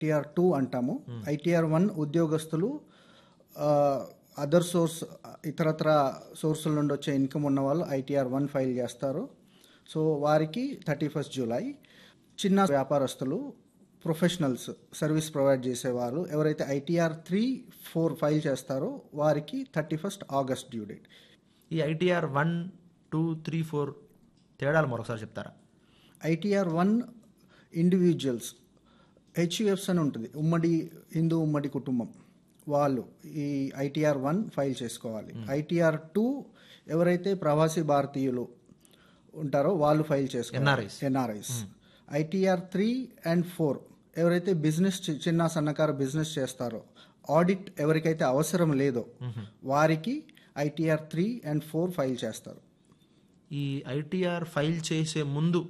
ITR two అంటాము ITR one ఉద్యోగస్తులు other source ఇతరత్ర సోర్సుల నుండి వచ్చే ఇన్కమ్ ఉన్న వాళ్ళు ఐటీఆర్ వన్ ఫైల్ చేస్తారు సో వారికి థర్టీ ఫస్ట్ జూలై చిన్న వ్యాపారస్తులు ప్రొఫెషనల్స్ సర్వీస్ ప్రొవైడ్ చేసేవారు ఎవరైతే ఐటీఆర్ త్రీ ఫోర్ ఫైల్ చేస్తారో వారికి thirty first August due date ఈ ITR one two three four తేడాలు మరొకసారి చెప్తారా ఐటీఆర్ వన్ ఇండివిజువల్స్ హెచ్యుఎఫ్స్ అని ఉంటుంది ఉమ్మడి హిందూ ఉమ్మడి కుటుంబం వాళ్ళు ఈ ఐటీఆర్ వన్ ఫైల్ చేసుకోవాలి ఐటీఆర్ టూ ఎవరైతే ప్రవాసీ భారతీయులు ఉంటారో వాళ్ళు ఫైల్ చేసుకోవాలి NRIs. NRIs ITR three and four ఎవరైతే బిజినెస్ చి- చిన్న సన్నకారు బిజినెస్ చేస్తారో ఆడిట్ ఎవరికైతే అవసరం లేదో వారికి ITR three and four file చేస్తారు ఈ ఐటీఆర్ ఫైల్ చేసే ముందు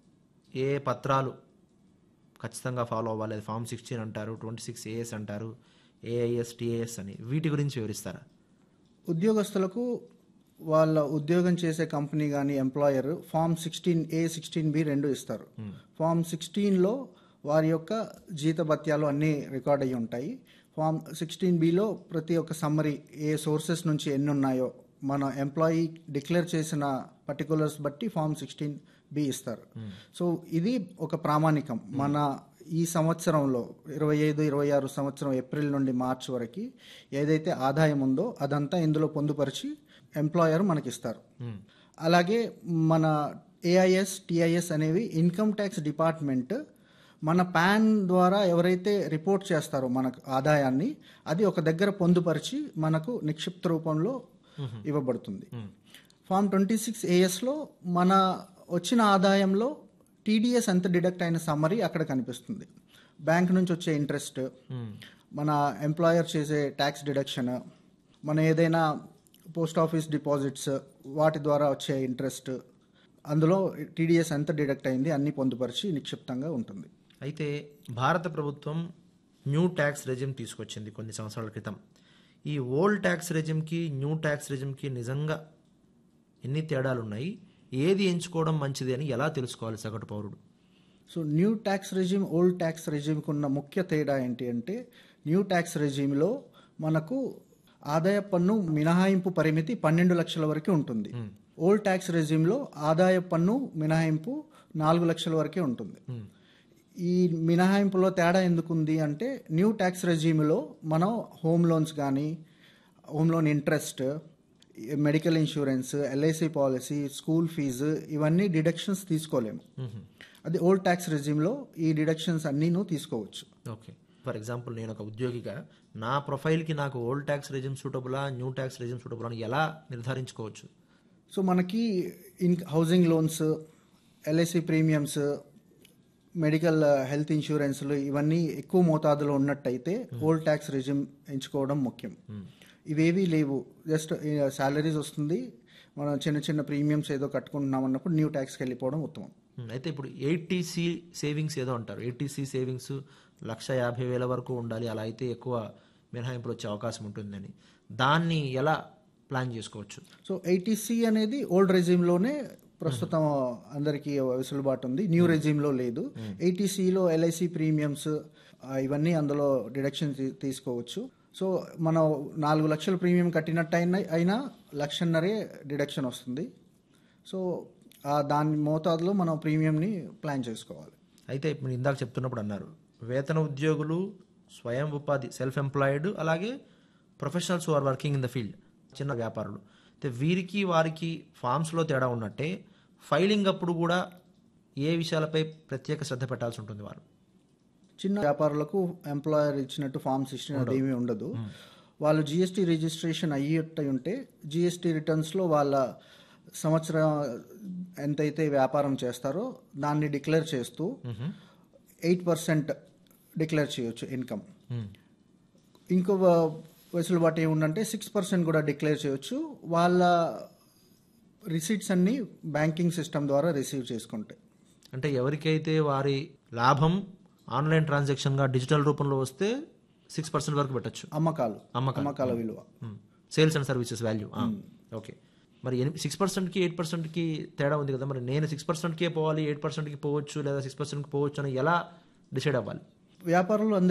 ఏ పత్రాలు ఖచ్చితంగా ఫాలో అవ్వాలి అది ఫామ్ సిక్స్టీన్ అంటారు ట్వంటీ సిక్స్ ఏఎస్ అంటారు ఏఐఎస్ టిఏఎస్ అని వీటి గురించి వివరిస్తారా ఉద్యోగస్తులకు వాళ్ళ ఉద్యోగం చేసే కంపెనీ కానీ employer form sixteen A sixteen B రెండు ఇస్తారు ఫామ్ సిక్స్టీన్లో వారి యొక్క జీతభత్యాలు అన్నీ రికార్డ్ అయ్యి ఉంటాయి ఫామ్ సిక్స్టీన్ బిలో ప్రతి ఒక్క సమ్మరీ ఏ సోర్సెస్ నుంచి ఎన్ని ఉన్నాయో మన ఎంప్లాయీ డిక్లేర్ చేసిన పర్టికులర్స్ బట్టి ఫామ్ సిక్స్టీన్ బి ఇస్తారు సో ఇది ఒక ప్రామాణికం మన ఈ సంవత్సరంలో ఇరవై ఐదు ఇరవై ఆరు సంవత్సరం ఏప్రిల్ నుండి మార్చ్ వరకు ఏదైతే ఆదాయం ఉందో అదంతా ఇందులో పొందుపరిచి ఎంప్లాయర్ మనకిస్తారు అలాగే మన ఏఐఎస్ టిఐఎస్ అనేవి ఇన్కమ్ ట్యాక్స్ డిపార్ట్మెంట్ మన పాన్ ద్వారా ఎవరైతే రిపోర్ట్ చేస్తారో మనకు ఆదాయాన్ని అది ఒక దగ్గర పొందుపరిచి మనకు నిక్షిప్త రూపంలో ఇవ్వబడుతుంది ఫామ్ ట్వంటీ సిక్స్ ఏఎస్లో మన వచ్చిన ఆదాయంలో టీడీఎస్ ఎంత డిడక్ట్ అయిన సమ్మరీ అక్కడ కనిపిస్తుంది బ్యాంక్ నుంచి వచ్చే ఇంట్రెస్ట్ మన ఎంప్లాయర్ చేసే ట్యాక్స్ డిడక్షన్ మన ఏదైనా పోస్ట్ ఆఫీస్ డిపాజిట్స్ వాటి ద్వారా వచ్చే ఇంట్రెస్ట్ అందులో టీడీఎస్ ఎంత డిడక్ట్ అయింది అన్ని పొందుపరిచి నిక్షిప్తంగా ఉంటుంది అయితే భారత ప్రభుత్వం న్యూ ట్యాక్స్ రెజిమ్ తీసుకొచ్చింది కొన్ని సంవత్సరాల క్రితం ఈ ఓల్డ్ ట్యాక్స్ రెజిమ్కి న్యూ ట్యాక్స్ రెజిమ్కి నిజంగా ఎన్ని తేడాలు ఉన్నాయి ఏది ఎంచుకోవడం మంచిది అని ఎలా తెలుసుకోవాలి సగటు పౌరుడు so new tax regime old tax రెజిమ్కి ఉన్న ముఖ్య తేడా ఏంటి అంటే న్యూ ట్యాక్స్ రెజిమ్లో మనకు ఆదాయ పన్ను మినహాయింపు పరిమితి పన్నెండు లక్షల వరకు ఉంటుంది ఓల్డ్ ట్యాక్స్ రెజిమ్లో ఆదాయ పన్ను మినహాయింపు నాలుగు లక్షల వరకే ఉంటుంది ఈ మినహాయింపులో తేడా ఎందుకుంది అంటే న్యూ ట్యాక్స్ రెజీమ్లో మనం హోమ్ లోన్స్ కానీ home loan interest medical insurance LIC policy school fee ఇవన్నీ డిడక్షన్స్ తీసుకోలేము అది ఓల్డ్ ట్యాక్స్ రెజీమ్లో ఈ డిడక్షన్స్ అన్నీను తీసుకోవచ్చు ఓకే ఫర్ ఎగ్జాంపుల్ నేను ఒక ఉద్యోగిగా నా ప్రొఫైల్కి నాకు ఓల్డ్ ట్యాక్స్ రెజిమ్ సూటబులా న్యూ ట్యాక్స్ రెజిమ్ సూటబుల్ అని ఎలా నిర్ధారించుకోవచ్చు సో మనకి in housing loans LIC premiums medical health ఇన్సూరెన్స్లు ఇవన్నీ ఎక్కువ మోతాదులో ఉన్నట్టయితే ఓల్డ్ ట్యాక్స్ రెజిమ్ ఎంచుకోవడం ముఖ్యం ఇవేవీ లేవు జస్ట్ శాలరీస్ వస్తుంది మనం చిన్న చిన్న ప్రీమియమ్స్ ఏదో కట్టుకుంటున్నాం అన్నప్పుడు న్యూ ట్యాక్స్కి వెళ్ళిపోవడం ఉత్తమం ఉమ్, అయితే ఇప్పుడు ఎయిటీసీ సేవింగ్స్ ఏదో అంటారు ఎయిటీసీ సేవింగ్స్ లక్ష యాభై వేల వరకు ఉండాలి అలా అయితే ఎక్కువ మినహాయింపులు వచ్చే అవకాశం ఉంటుందని దాన్ని ఎలా ప్లాన్ చేసుకోవచ్చు సో ఐటీసీ అనేది ఓల్డ్ రెజిమ్లోనే ప్రస్తుతం అందరికీ వెసులుబాటు ఉంది న్యూ రెజిమ్లో లేదు ఏటీసీలో ఎల్ఐసి ప్రీమియమ్స్ ఇవన్నీ అందులో డిడక్షన్ తీ- తీసుకోవచ్చు సో మనం నాలుగు లక్షల ప్రీమియం కట్టినట్టు అయినా అయినా లక్షన్నరే డిడక్షన్ వస్తుంది సో ఆ దాని మోతాదులో మనం ప్రీమియంని ప్లాన్ చేసుకోవాలి అయితే ఇప్పుడు మీరు ఇందాక చెప్తున్నప్పుడు అన్నారు వేతన ఉద్యోగులు స్వయం ఉపాధి సెల్ఫ్ ఎంప్లాయిడ్ అలాగే professionals or working in the field చిన్న వ్యాపారులు అయితే వీరికి వారికి ఫామ్స్లో తేడా ఉన్నట్టే ఫైలింగ్ అప్పుడు కూడా ఏ విషయాలపై ప్రత్యేక శ్రద్ధ పెట్టాల్సి ఉంటుంది వారు చిన్న వ్యాపారులకు ఎంప్లాయర్ ఇచ్చినట్టు ఫామ్ సిక్స్టీన్ అది ఏమీ ఉండదు వాళ్ళు జిఎస్టీ రిజిస్ట్రేషన్ అయ్యేటై ఉంటే జిఎస్టీ రిటర్న్స్లో వాళ్ళ సంవత్సరం ఎంతైతే వ్యాపారం చేస్తారో దాన్ని డిక్లేర్ చేస్తూ ఎయిట్ పర్సెంట్ డిక్లేర్ చేయొచ్చు ఇన్కమ్ ఇంకో వెసులుబాటు ఏముందంటే సిక్స్ పర్సెంట్ కూడా డిక్లేర్ చేయొచ్చు వాళ్ళ రిసీట్స్ అన్ని బ్యాంకింగ్ సిస్టమ్ ద్వారా రిసీవ్ చేసుకుంటాయి అంటే ఎవరికైతే వారి లాభం ఆన్లైన్ ట్రాన్సాక్షన్గా డిజిటల్ రూపంలో వస్తే సిక్స్ పర్సెంట్ వరకు పెట్టచ్చు అమ్మకాలు అమ్మకాలు. అమ్మకాల విలువ sales and services value okay మరి సిక్స్ పర్సెంట్కి ఎయిట్ పర్సెంట్కి తేడా ఉంది కదా మరి నేను సిక్స్ పర్సెంట్కే పోవాలి ఎయిట్ పర్సెంట్కి పోవచ్చు లేదా సిక్స్ పర్సెంట్కి పోవచ్చు అని ఎలా డిసైడ్ అవ్వాలి వ్యాపారులు అందరూ